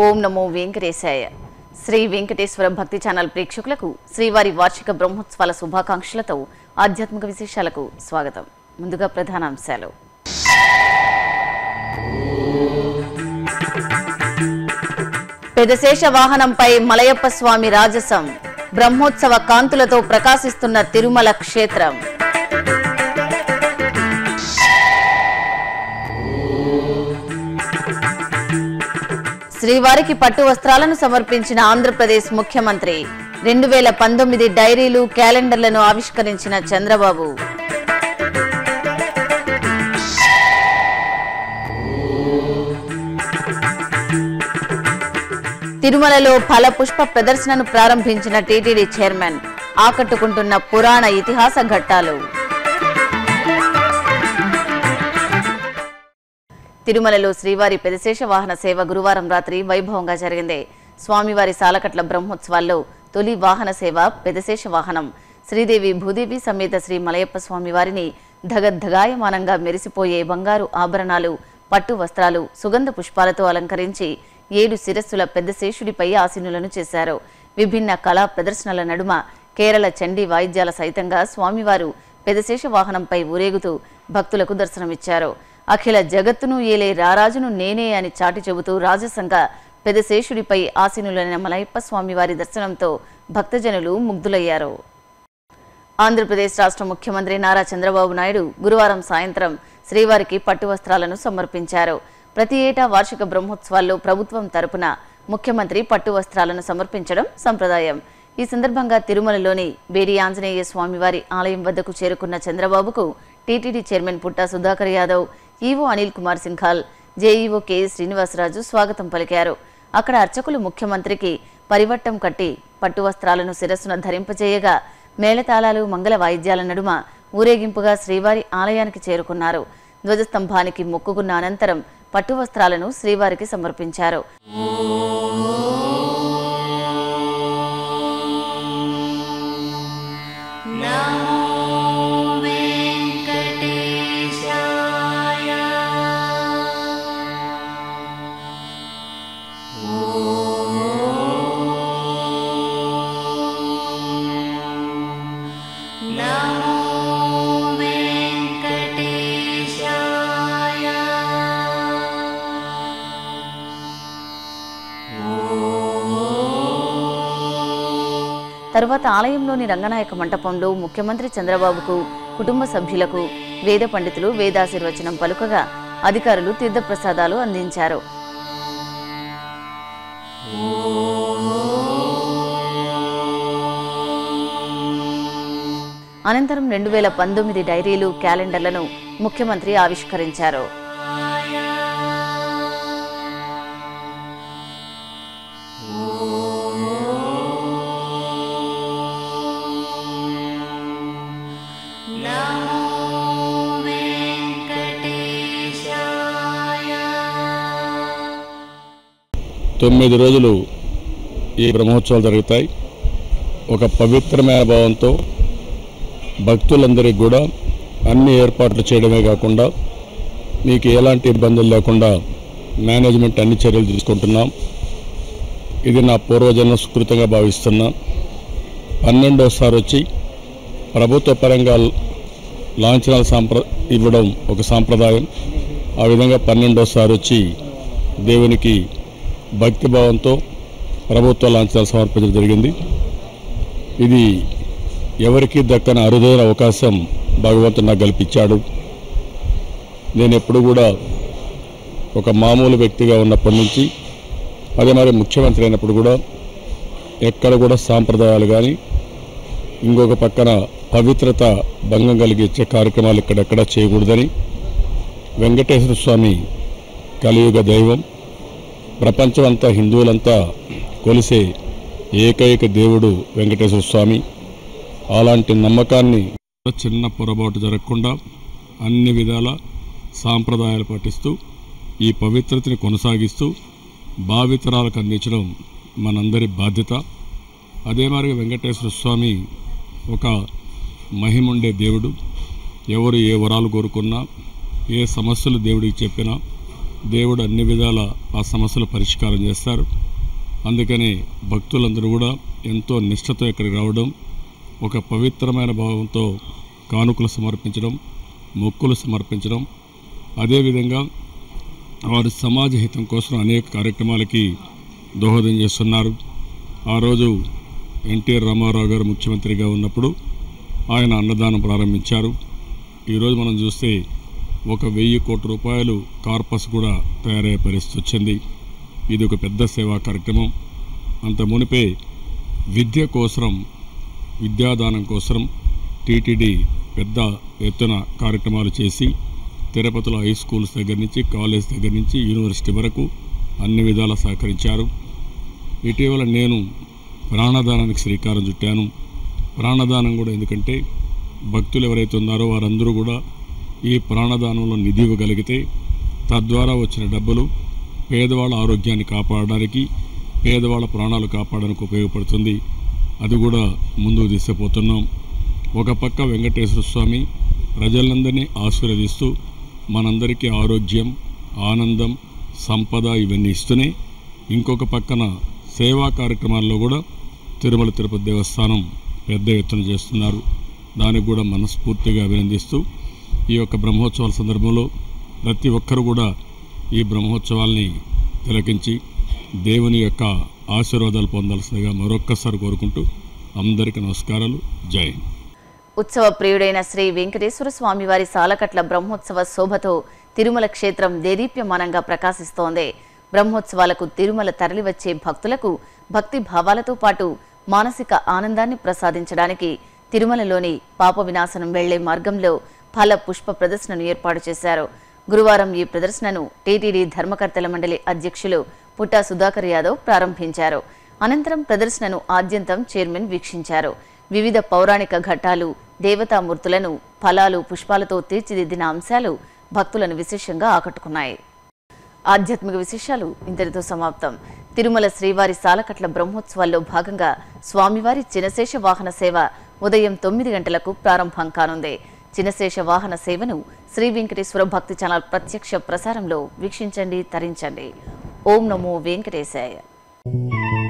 ఓం నమో వెంకటేశాయ శ్రీ వెంకటేశ్వర భక్తి ఛానల్ ప్రేక్షకులకు శ్రీవారి వార్షిక బ్రహ్మోత్సవాల శుభాకాంక్షలతో ఆధ్యాత్మిక విశేషాలకు స్వాగతం ముందుగా ప్రధానాంశాలు పెదశేష వాహనంపై మలయప్ప స్వామి రాజసం బ్రహ్మోత్సవ కాంతులతో ప్రకాశిస్తున్న తిరుమల క్షేత్రం శ్రీవారికి పట్టు వస్త్రాలను సమర్పించిన ఆంధ్రప్రదేశ్ ముఖ్యమంత్రి రెండు వేల పంతొమ్మిది డైరీలు క్యాలెండర్లను ఆవిష్కరించిన చంద్రబాబు తిరుమలలో ఫల పుష్ప ప్రదర్శనను ప్రారంభించిన టీటీడీ చైర్మన్ ఆకట్టుకుంటున్న పురాణ ఇతిహాస ఘట్టాలు తిరుమలలో శ్రీవారి పెదశేష వాహన సేవ గురువారం రాత్రి వైభవంగా జరిగింది స్వామివారి సాలకట్ల బ్రహ్మోత్సవాల్లో తొలి వాహన సేవ పెదశేష వాహనం శ్రీదేవి భూదేవి సమేత శ్రీ మలయప్ప స్వామివారిని ధగద్ధగాయమానంగా మెరిసిపోయే బంగారు ఆభరణాలు పట్టు వస్త్రాలు సుగంధ పుష్పాలతో అలంకరించి ఏడు శిరస్సుల పెద్ద శేషుడిపై ఆసీనులను చేశారు విభిన్న కళా ప్రదర్శనల నడుమ కేరళ చండీ వాయిద్యాల సైతంగా స్వామివారు పెదశేష వాహనంపై ఊరేగుతూ భక్తులకు దర్శనమిచ్చారు అఖిల జగత్తును ఏలే రారాజును నేనే అని చాటి చెబుతూ రాజసంగ పెదశేషుడిపై ఆసీనులైన మలయప్ప స్వామివారి దర్శనంతో భక్తజనులు ముగ్ధులయ్యారు ఆంధ్రప్రదేశ్ రాష్ట్ర ముఖ్యమంత్రి నారా చంద్రబాబు నాయుడు గురువారం సాయంత్రం శ్రీవారికి పట్టు వస్త్రాలను సమర్పించారు ప్రతి ఏటా వార్షిక బ్రహ్మోత్సవాల్లో ప్రభుత్వం తరపున ముఖ్యమంత్రి పట్టు వస్త్రాలను సమర్పించడం సంప్రదాయం ఈ సందర్భంగా తిరుమలలోని బేడి ఆంజనేయ స్వామివారి ఆలయం వద్దకు చేరుకున్న చంద్రబాబుకు TTD chairman Putta Sudhakar Yadav EO Anil Kumar Singhal JEO K Srinivasaraju స్వాగతం పలికారు అక్కడ అర్చకులు ముఖ్యమంత్రికి పరివట్టం కట్టి పట్టు వస్త్రాలను శిరస్సున ధరింపజేయగా మేళతాళాలు మంగళ వాయిద్యాల నడుమ ఊరేగింపుగా శ్రీవారి ఆలయానికి చేరుకున్నారు ధ్వజస్తంభానికి మొక్కుకున్న అనంతరం పట్టు వస్త్రాలను శ్రీవారికి సమర్పించారు తరువాత ఆలయంలోని రంగనాయక మంటపంలో ముఖ్యమంత్రి చంద్రబాబుకు కుటుంబ సభ్యులకు వేద పండితులు వేదాశీర్వచనం పలుకగా అధికారులు తీర్థప్రసాదాలు అందించారు అనంతరం రెండు వేల పంతొమ్మిది డైరీలు క్యాలెండర్లను ముఖ్యమంత్రి ఆవిష్కరించారు తొమ్మిది రోజులు ఈ బ్రహ్మోత్సవాలు జరుగుతాయి ఒక పవిత్రమైన భావంతో భక్తులందరికీ కూడా అన్ని ఏర్పాట్లు చేయడమే కాకుండా మీకు ఎలాంటి ఇబ్బందులు లేకుండా మేనేజ్మెంట్ అన్ని చర్యలు తీసుకుంటున్నాం ఇది నా పూర్వజన్మ సుకృతంగా భావిస్తున్నా పన్నెండోసారి వచ్చి ప్రభుత్వ పరంగా లాంఛనాలు సాంప్ర ఇవ్వడం ఒక సాంప్రదాయం ఆ విధంగా పన్నెండోసారి వచ్చి దేవునికి భక్తిభావంతో ప్రభుత్వ లాంఛనాలు సమర్పించడం జరిగింది ఇది ఎవరికి దక్కని అరుదైన అవకాశం భగవంతుడు నాకు కల్పించాడు నేను ఎప్పుడు కూడా ఒక మామూలు వ్యక్తిగా ఉన్నప్పటి నుంచి అదే మరి ముఖ్యమంత్రి అయినప్పుడు కూడా ఎక్కడ కూడా సాంప్రదాయాలు కానీ ఇంకొక పక్కన పవిత్రత భంగం కలిగించే కార్యక్రమాలు ఇక్కడెక్కడ చేయకూడదని వెంకటేశ్వర స్వామి కలియుగ దైవం ప్రపంచమంతా హిందువులంతా కొలిసే ఏకైక దేవుడు వెంకటేశ్వర స్వామి అలాంటి నమ్మకాన్ని చిన్న పొరపాటు జరగకుండా అన్ని విధాల సాంప్రదాయాలు పాటిస్తూ ఈ పవిత్రతని కొనసాగిస్తూ భావితరాలకు అందించడం మనందరి బాధ్యత అదే మరి వెంకటేశ్వర స్వామి ఒక మహిముండే దేవుడు ఎవరు ఏ వరాలు కోరుకున్నా ఏ సమస్యలు దేవుడికి చెప్పినా దేవుడు అన్ని విధాల ఆ సమస్యలు పరిష్కారం చేస్తారు అందుకని భక్తులందరూ కూడా ఎంతో నిష్ఠతో ఇక్కడికి రావడం ఒక పవిత్రమైన భావంతో కానుకలు సమర్పించడం మొక్కులు సమర్పించడం అదేవిధంగా వారు సమాజ హితం కోసం అనేక కార్యక్రమాలకి దోహదం చేస్తున్నారు ఆ రోజు ఎన్టీఆర్ రామారావు గారు ముఖ్యమంత్రిగా ఉన్నప్పుడు ఆయన అన్నదానం ప్రారంభించారు ఈరోజు మనం చూస్తే ఒక వెయ్యి కోట్ల రూపాయలు కార్పస్ కూడా తయారయ్యే పరిస్థితి వచ్చింది ఇది ఒక పెద్ద సేవా కార్యక్రమం అంత మునిపే విద్య కోసం విద్యాదానం కోసం టీటీడీ పెద్ద ఎత్తున కార్యక్రమాలు చేసి తిరుపతిలో హై స్కూల్స్ దగ్గర నుంచి కాలేజ్ దగ్గర నుంచి యూనివర్సిటీ వరకు అన్ని విధాలా సహకరించారు ఇటీవల నేను ప్రాణదానానికి శ్రీకారం చుట్టాను ప్రాణదానం కూడా ఎందుకంటే భక్తులు ఎవరైతే ఉన్నారో వారందరూ కూడా ఈ ప్రాణదానంలో నిధి ఇవ్వగలిగితే తద్వారా వచ్చిన డబ్బులు పేదవాళ్ళ ఆరోగ్యాన్ని కాపాడడానికి పేదవాళ్ళ ప్రాణాలు కాపాడడానికి ఉపయోగపడుతుంది అది కూడా ముందుకు తీసుకుపోతున్నాం ఒక పక్క వెంకటేశ్వర స్వామి ప్రజలందరినీ ఆశీర్వదిస్తూ మనందరికీ ఆరోగ్యం ఆనందం సంపద ఇవన్నీ ఇస్తూనే ఇంకొక పక్కన సేవా కార్యక్రమాల్లో కూడా తిరుమల తిరుపతి దేవస్థానం పెద్ద ఎత్తున చేస్తున్నారు దానికి కూడా మనస్ఫూర్తిగా అభినందిస్తూ ఈ యొక్క బ్రహ్మోత్సవాల సందర్భంలో ప్రతి ఒక్కరు కూడా ఈ బ్రహ్మోత్సవాల్ని తిలకించి దేవుని యొక్క ఆశీర్వాదాలు పొందాల్సిందిగా మరొక్కసారి కోరుకుంటూ అందరికీ నమస్కారాలు జై హింద్ ఉత్సవ ప్రియుడైన శ్రీ వెంకటేశ్వర స్వామి వారి సాలకట్ల బ్రహ్మోత్సవ శోభతో తిరుమల క్షేత్రం దేదీప్యమానంగా ప్రకాశిస్తోంది బ్రహ్మోత్సవాలకు తిరుమల తరలివచ్చే భక్తులకు భక్తి భావాలతో పాటు మానసిక ఆనందాన్ని ప్రసాదించడానికి తిరుమలలోని పాప వినాశనం వెళ్లే మార్గంలో ఫల పుష్ప ప్రదర్శనను ఏర్పాటు చేశారు గురువారం ఈ ప్రదర్శనను టీటీడీ ధర్మకర్తల మండలి అధ్యక్షులు పుట్టా సుధాకర్ యాదవ్ ప్రారంభించారు అనంతరం ప్రదర్శనను ఆద్యంతం చైర్మన్ వీక్షించారు వివిధ పౌరాణిక ఘట్టాలు దేవతామూర్తులను ఫలాలు పుష్పాలతో తీర్చిదిద్దిన అంశాలు భక్తులను విశేషంగా ఆకట్టుకున్నాయి ఆధ్యాత్మిక విశేషాలు ఇంతటితో సమాప్తం తిరుమల శ్రీవారి సాలకట్ల బ్రహ్మోత్సవాల్లో భాగంగా స్వామివారి చినశేష వాహన సేవ ఉదయం తొమ్మిది గంటలకు ప్రారంభం కానుంది చినశేష వాహన సేవను శ్రీ వెంకటేశ్వర భక్తి ఛానల్ ప్రత్యక్ష ప్రసారంలో వీక్షించండి తరించండి ఓం నమో వెంకటేశాయ